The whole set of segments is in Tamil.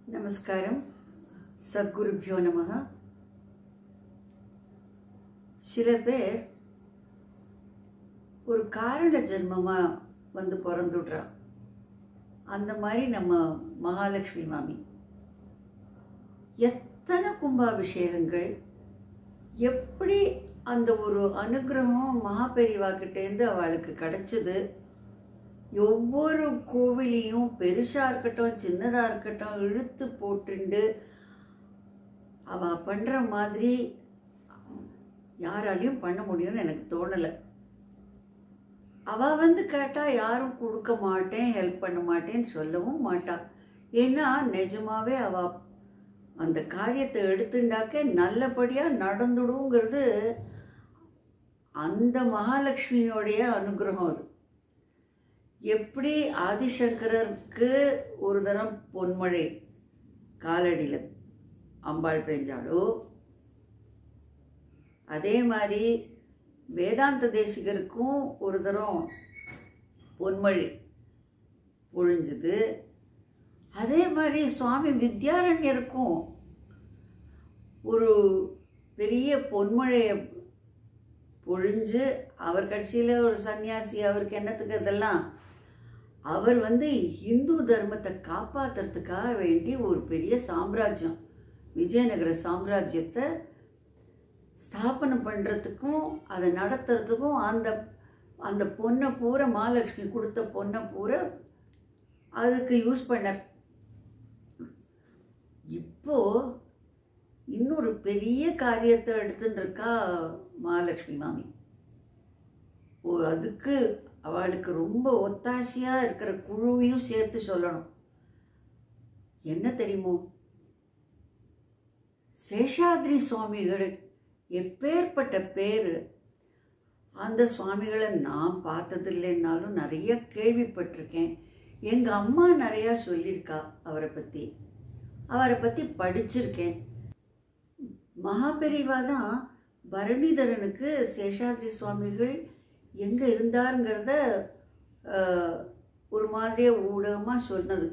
நமஸ்காரம் சத்குருபியோ நமக சில பேர் ஒரு காரண ஜென்மமா வந்து பிறந்துடுறா அந்த மாதிரி நம்ம மகாலட்சுமி மாமி எத்தனை கும்பாபிஷேகங்கள் எப்படி அந்த ஒரு அனுகிரகம் மகாபெரிவா கிட்டேருந்து அவளுக்கு கிடைச்சது ஒவ்வொரு கோவிலையும் பெருசா இருக்கட்டும் சின்னதா இருக்கட்டும் இழுத்து போட்டுண்டு அவ பண்ற மாதிரி யாராலையும் பண்ண முடியும்னு எனக்கு தோணலை அவ வந்து கேட்டா யாரும் கொடுக்க மாட்டேன் ஹெல்ப் பண்ண மாட்டேன்னு சொல்லவும் மாட்டா ஏன்னா நிஜமாவே அவ அந்த காரியத்தை எடுத்துட்டாக்க நல்லபடியா நடந்துடுங்கிறது அந்த மகாலட்சுமியோடைய அனுகிரகம் அது எப்படி ஆதிசங்கரருக்கு ஒரு தரம் பொன்மழை காலடியில் அம்பாள் பெஞ்சாலோ அதே மாதிரி வேதாந்த தேசிகருக்கும் ஒரு தரம் பொன்மழை பொழிஞ்சுது அதே மாதிரி சுவாமி வித்யாரண்யருக்கும் ஒரு பெரிய பொன்மழையை பொழிஞ்சு அவர் கடைசியில் ஒரு சன்னியாசி அவருக்கு என்னத்துக்கு இதெல்லாம் அவர் வந்து இந்து தர்மத்தை காப்பாற்றுறதுக்காக வேண்டி ஒரு பெரிய சாம்ராஜ்யம் விஜயநகர சாம்ராஜ்யத்தை ஸ்தாபனம் பண்ணுறதுக்கும் அதை நடத்துறதுக்கும் அந்த அந்த பொண்ணை பூரா மகாலட்சுமி கொடுத்த பொண்ணை பூரா அதுக்கு யூஸ் பண்ணார் இப்போ இன்னொரு பெரிய காரியத்தை எடுத்துட்டு இருக்கா மகாலட்சுமி மாமி ஓ அதுக்கு அவளுக்கு ரொம்ப ஒத்தாசையாக இருக்கிற குழுவையும் சேர்த்து சொல்லணும் என்ன தெரியுமோ சேஷாத்ரி சுவாமிகள் எப்பேற்பட்ட பேர் அந்த சுவாமிகளை நான் பார்த்தது இல்லைன்னாலும் நிறைய கேள்விப்பட்டிருக்கேன் எங்கள் அம்மா நிறையா சொல்லியிருக்கா அவரை பற்றி அவரை பற்றி படிச்சிருக்கேன் மகாபெரிவா தான் பரணிதரனுக்கு சேஷாத்ரி சுவாமிகள் எங்கே இருந்தாருங்கிறத ஒரு மாதிரியே ஊடகமாக சொன்னது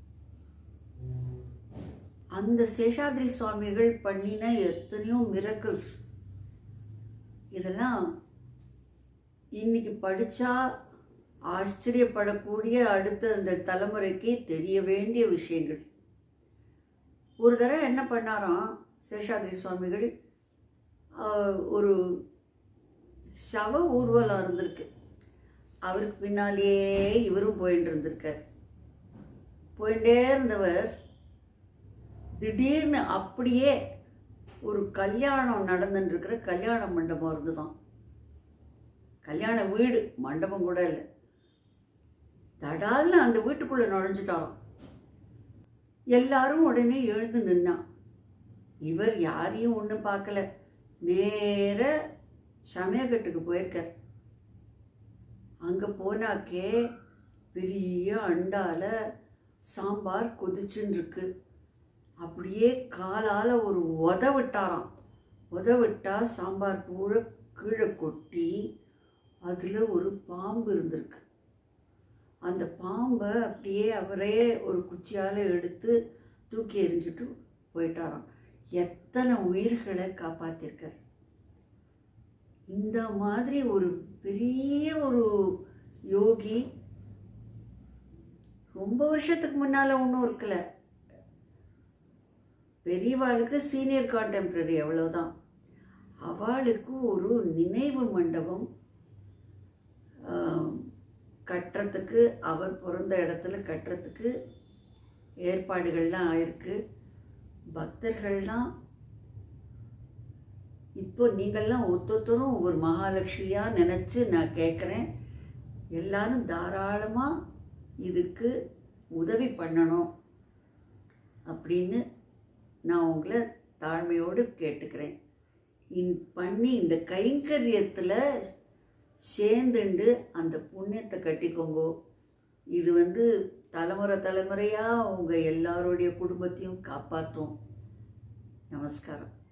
அந்த சேஷாத்ரி சுவாமிகள் பண்ணின எத்தனையோ மிரக்கிள்ஸ் இதெல்லாம் இன்னைக்கு படித்தா ஆச்சரியப்படக்கூடிய அடுத்த அந்த தலைமுறைக்கு தெரிய வேண்டிய விஷயங்கள் ஒரு தடவை என்ன பண்ணாராம் சேஷாத்ரி சுவாமிகள் ஒரு சவ ஊர்வலம் இருந்திருக்கு அவருக்கு பின்னாலேயே இவரும் போயிட்டு இருந்திருக்கார் போயிட்டே இருந்தவர் திடீர்னு அப்படியே ஒரு கல்யாணம் நடந்துட்டுருக்கிற கல்யாண மண்டபம் இருந்துதான் கல்யாண வீடு மண்டபம் கூட இல்லை தடால்னு அந்த வீட்டுக்குள்ளே நுழைஞ்சிட்டாராம் எல்லாரும் உடனே எழுந்து நின்னான் இவர் யாரையும் ஒன்றும் பார்க்கல நேர சமயக்கட்டுக்கு போயிருக்கார் அங்கே போனாக்கே பெரிய அண்டால சாம்பார் கொதிச்சுன்னு இருக்கு அப்படியே காலால் ஒரு உத விட்டாராம் உத விட்டா சாம்பார் பூரா கீழே கொட்டி அதில் ஒரு பாம்பு இருந்திருக்கு அந்த பாம்பை அப்படியே அவரே ஒரு குச்சியால் எடுத்து தூக்கி எறிஞ்சிட்டு போயிட்டாராம் எத்தனை உயிர்களை காப்பாற்றிருக்கார் இந்த மாதிரி ஒரு பெரிய ஒரு யோகி ரொம்ப வருஷத்துக்கு முன்னால் ஒன்றும் இருக்கல பெரியவாளுக்கு சீனியர் கான்டெம்பரரி அவ்வளோதான் அவளுக்கு ஒரு நினைவு மண்டபம் கட்டுறதுக்கு அவர் பிறந்த இடத்துல கட்டுறதுக்கு ஏற்பாடுகள்லாம் ஆயிருக்கு பக்தர்கள்லாம் இப்போ நீங்கள்லாம் ஒத்தொத்தரும் ஒரு மகாலட்சுமியாக நினச்சி நான் கேட்குறேன் எல்லாரும் தாராளமாக இதுக்கு உதவி பண்ணணும் அப்படின்னு நான் உங்களை தாழ்மையோடு கேட்டுக்கிறேன் இன் பண்ணி இந்த கைங்கரியத்தில் சேர்ந்துண்டு அந்த புண்ணியத்தை கட்டிக்கோங்கோ இது வந்து தலைமுறை தலைமுறையாக உங்கள் எல்லாருடைய குடும்பத்தையும் காப்பாற்றும் நமஸ்காரம்